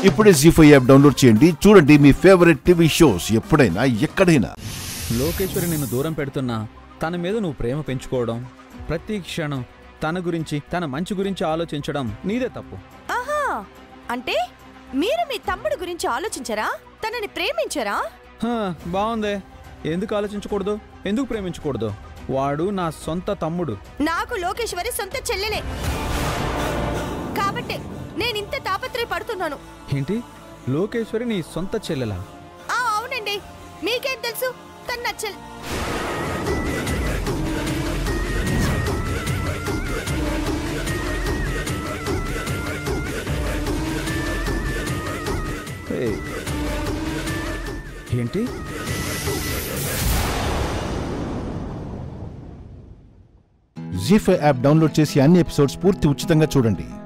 ఇప్పుడే G five app download చేయండి చూడండి మీ ఫేవరెట్ టీవీ షోస్ ఎప్పుడైనా ఎక్కడైనా లోకేశ్వరి నిన్ను దూరం పెడుతున్నా తన మీద నువ్వు ప్రేమ పెంచుకోవడం ప్రతి క్షణం తన గురించి తన మంచి గురించి ఆలోచించడం నీదే తప్పు ఆహా అంటే మీరు మీ తమ్ముడు గురించి ఆలోచించరా తనని ప్రేమించరా హా, బాగుందే ఎందుకు ఆలోచించకూడదు ఎందుకు ప్రేమించకూడదు వాడు నా సొంత తమ్ముడు నాకు లోకేశ్వరి సొంత చెల్లెలే కాబట్టి నేను ఇంత తాపత్రయపడుతున్నాను ఏంటి లోకేశ్వరి నీ సొంత చెల్లెలా ఆ అవునండి మీకేం తెలుసు తన నా చెల్ ఏయ్. ఏంటి జీ ఫైవ్ యాప్ డౌన్లోడ్ చేసి అన్ని ఎపిసోడ్స్ పూర్తి ఉచితంగా చూడండి